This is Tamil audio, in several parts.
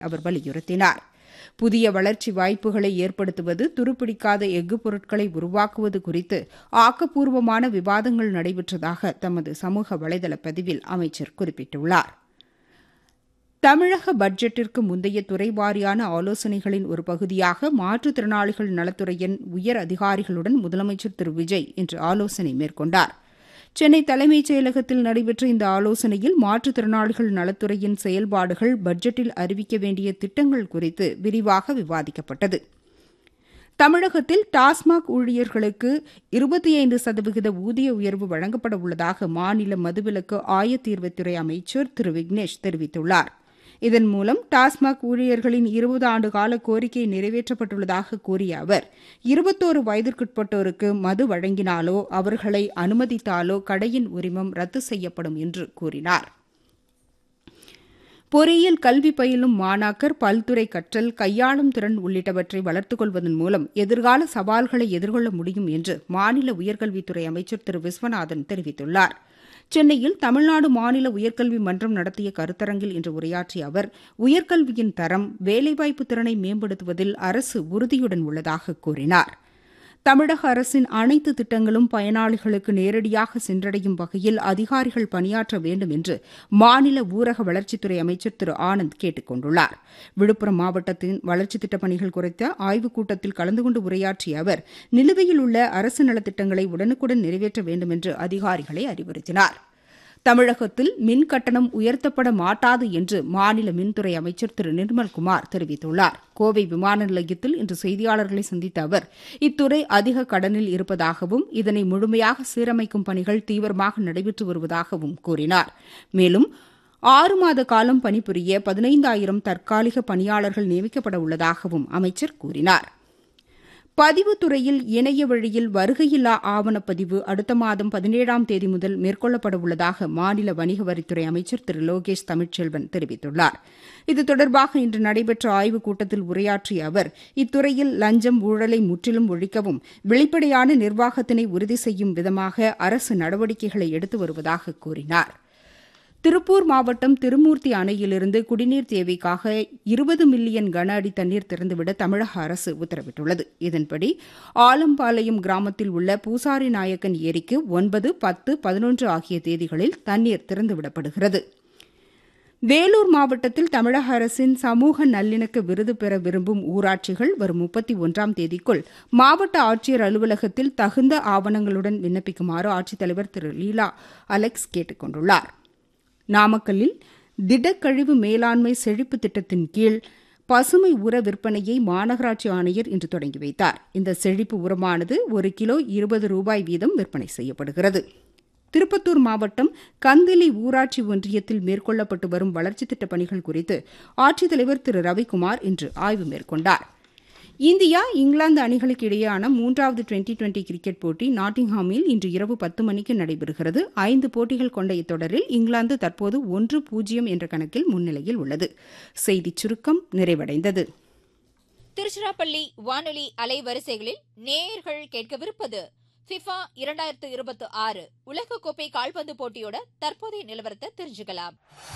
அவர் வலியுறுத்தினார் புதிய வளர்ச்சி வாய்ப்புகளை ஏற்படுத்துவது துருப்பிடிக்காத எஃகு பொருட்களை உருவாக்குவது குறித்து ஆக்கப்பூர்வமான விவாதங்கள் நடைபெற்றதாக தமது சமூக வலைதள பதிவில் அமைச்சர் குறிப்பிட்டுள்ளார் தமிழக பட்ஜெட்டிற்கு முந்தைய துறைவாரியான ஆலோசனைகளின் ஒரு பகுதியாக மாற்றுத்திறனாளிகள் நலத்துறையின் உயர் அதிகாரிகளுடன் முதலமைச்சர் திரு விஜய் இன்று ஆலோசனை மேற்கொண்டார் சென்னை தலைமைச் செயலகத்தில் நடைபெற்ற இந்த ஆலோசனையில் மாற்றுத்திறனாளிகள் நலத்துறையின் செயல்பாடுகள் பட்ஜெட்டில் அறிவிக்க வேண்டிய திட்டங்கள் குறித்து விரிவாக விவாதிக்கப்பட்டது தமிழகத்தில் டாஸ்மாக் ஊழியர்களுக்கு இருபத்தி ஐந்து சதவிகித ஊதிய உயர்வு வழங்கப்பட உள்ளதாக மாநில மதுவிலக்கு ஆயத்தீர்வுத்துறை அமைச்சர் திரு விக்னேஷ் தெரிவித்துள்ளார் இதன் மூலம் டாஸ்மாக் ஊழியர்களின் இருபது ஆண்டு கால கோரிக்கை நிறைவேற்றப்பட்டுள்ளதாக கூறிய அவர் இருபத்தோரு வயதிற்குட்பட்டோருக்கு மது வழங்கினாலோ அவர்களை அனுமதித்தாலோ கடையின் உரிமம் ரத்து செய்யப்படும் என்று கூறினார் பொறியியல் கல்வி பயிலும் மாணாக்கர் பல்துறை கற்றல் கையாளும் திறன் உள்ளிட்டவற்றை வளர்த்துக் கொள்வதன் மூலம் எதிர்கால சவால்களை எதிர்கொள்ள முடியும் என்று மாநில உயர்கல்வித்துறை அமைச்சர் திரு விஸ்வநாதன் தெரிவித்துள்ளார் சென்னையில் தமிழ்நாடு மாநில உயர்கல்வி மன்றம் நடத்திய கருத்தரங்கில் இன்று உரையாற்றிய அவர் உயர்கல்வியின் தரம் வேலைவாய்ப்பு திறனை மேம்படுத்துவதில் அரசு உறுதியுடன் உள்ளதாக கூறினார் தமிழக அரசின் அனைத்து திட்டங்களும் பயனாளிகளுக்கு நேரடியாக சென்றடையும் வகையில் அதிகாரிகள் பணியாற்ற வேண்டும் என்று மாநில ஊரக வளர்ச்சித்துறை அமைச்சர் திரு ஆனந்த் கேட்டுக் கொண்டுள்ளார் விழுப்புரம் மாவட்டத்தின் வளர்ச்சித் திட்டப் பணிகள் குறித்த ஆய்வுக் கூட்டத்தில் கலந்து கொண்டு உரையாற்றிய அவர் நிலுவையில் உள்ள அரசு நலத்திட்டங்களை உடனுக்குடன் நிறைவேற்ற வேண்டும் என்று அதிகாரிகளை அறிவுறுத்தினார் தமிழகத்தில் மின் கட்டணம் உயர்த்தப்பட மாட்டாது என்று மாநில மின்துறை அமைச்சர் திரு நிர்மல்குமார் தெரிவித்துள்ளார் கோவை விமான நிலையத்தில் இன்று செய்தியாளர்களை சந்தித்த அவர் இத்துறை அதிக கடனில் இருப்பதாகவும் இதனை முழுமையாக சீரமைக்கும் பணிகள் தீவிரமாக நடைபெற்று வருவதாகவும் கூறினார் மேலும் ஆறு மாத காலம் பணிபுரிய பதினைந்தாயிரம் தற்காலிக பணியாளர்கள் நியமிக்கப்பட உள்ளதாகவும் அமைச்சர் கூறினார் பதிவுத்துறையில் இணைய வழியில் வருகையில்லா ஆவணப்பதிவு அடுத்த மாதம் பதினேழாம் தேதி முதல் மேற்கொள்ளப்பட உள்ளதாக மாநில வணிக வரித்துறை அமைச்சர் திரு லோகேஷ் தமிழ்ச்செல்வன் தெரிவித்துள்ளார் இது தொடர்பாக இன்று நடைபெற்ற ஆய்வுக் கூட்டத்தில் உரையாற்றிய அவர் இத்துறையில் லஞ்சம் ஊழலை முற்றிலும் ஒழிக்கவும் வெளிப்படையான நிர்வாகத்தினை உறுதி செய்யும் விதமாக அரசு நடவடிக்கைகளை எடுத்து வருவதாக கூறினார் திருப்பூர் மாவட்டம் திருமூர்த்தி அணையிலிருந்து குடிநீர் தேவைக்காக இருபது மில்லியன் கன அடி தண்ணீர் திறந்துவிட தமிழக அரசு உத்தரவிட்டுள்ளது இதன்படி ஆலம்பாளையம் கிராமத்தில் உள்ள பூசாரி நாயக்கன் ஏரிக்கு ஒன்பது பத்து பதினொன்று ஆகிய தேதிகளில் தண்ணீர் திறந்துவிடப்படுகிறது வேலூர் மாவட்டத்தில் தமிழக அரசின் சமூக நல்லிணக்க விருது பெற விரும்பும் ஊராட்சிகள் வரும் முப்பத்தி ஒன்றாம் தேதிக்குள் மாவட்ட ஆட்சியர் அலுவலகத்தில் தகுந்த ஆவணங்களுடன் விண்ணப்பிக்குமாறு ஆட்சித்தலைவர் திரு லீலா அலெக்ஸ் கேட்டுக் கொண்டுள்ளார் நாமக்கல்லில் திடக்கழிவு மேலாண்மை செழிப்பு திட்டத்தின் கீழ் பசுமை உர விற்பனையை மாநகராட்சி ஆணையர் இன்று தொடங்கி வைத்தார் இந்த செழிப்பு உரமானது ஒரு கிலோ இருபது ரூபாய் வீதம் விற்பனை செய்யப்படுகிறது திருப்பத்தூர் மாவட்டம் கந்திலி ஊராட்சி ஒன்றியத்தில் மேற்கொள்ளப்பட்டு வரும் வளர்ச்சித் திட்டப் பணிகள் குறித்து ஆட்சித்தலைவர் திரு ரவிக்குமார் இன்று ஆய்வு மேற்கொண்டார் இந்தியா இங்கிலாந்து அணிகளுக்கு இடையேயான மூன்றாவது டுவெண்டி டுவெண்டி கிரிக்கெட் போட்டி நாட்டிங்ஹாமில் இன்று இரவு பத்து மணிக்கு நடைபெறுகிறது ஐந்து போட்டிகள் கொண்ட இத்தொடரில் இங்கிலாந்து தற்போது ஒன்று பூஜ்ஜியம் என்ற கணக்கில் முன்னிலையில் உள்ளது செய்திச் சுருக்கம் நிறைவடைந்தது திருச்சிராப்பள்ளி வானொலி அலைவரிசைகளில் நேயர்கள் கேட்கவிருப்பது ஃபிஃபா இரண்டாயிரத்து இருபத்தி ஆறு உலகக்கோப்பை கால்பந்து போட்டியோட தற்போதைய நிலவரத்தை தெரிஞ்சுக்கலாம்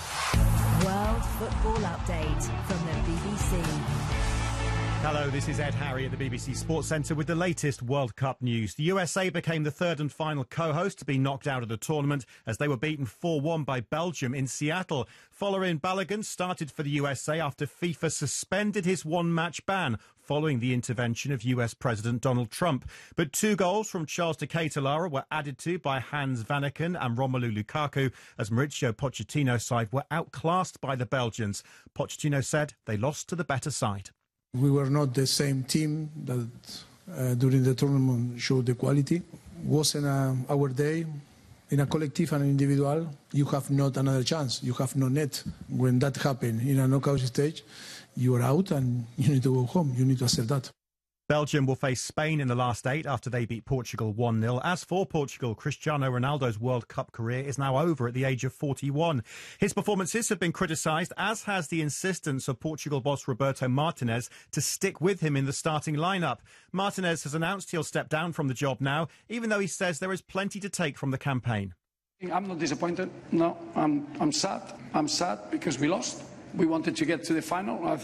World Football Update from the BBC. Hello, this is Ed Harry at the BBC Sports Centre with the latest World Cup news. The USA became the third and final co-host to be knocked out of the tournament as they were beaten 4-1 by Belgium in Seattle. Following Balogun started for the USA after FIFA suspended his one-match ban following the intervention of US President Donald Trump. But two goals from Charles de Ketelara were added to by Hans Vanaken and Romelu Lukaku as Mauricio Pochettino's side were outclassed by the Belgians. Pochettino said they lost to the better side. We were not the same team that uh, during the tournament showed the quality. Wasn't uh, our day. In a collective and individual, you have not another chance. You have no net. When that happens in a knockout stage, you are out and you need to go home. You need to accept that. Belgium will face Spain in the last eight after they beat Portugal 1 0. As for Portugal, Cristiano Ronaldo's World Cup career is now over at the age of 41. His performances have been criticised, as has the insistence of Portugal boss Roberto Martinez to stick with him in the starting lineup. Martinez has announced he'll step down from the job now, even though he says there is plenty to take from the campaign. I'm not disappointed. No, I'm, I'm sad. I'm sad because we lost. we wanted to get to the final. I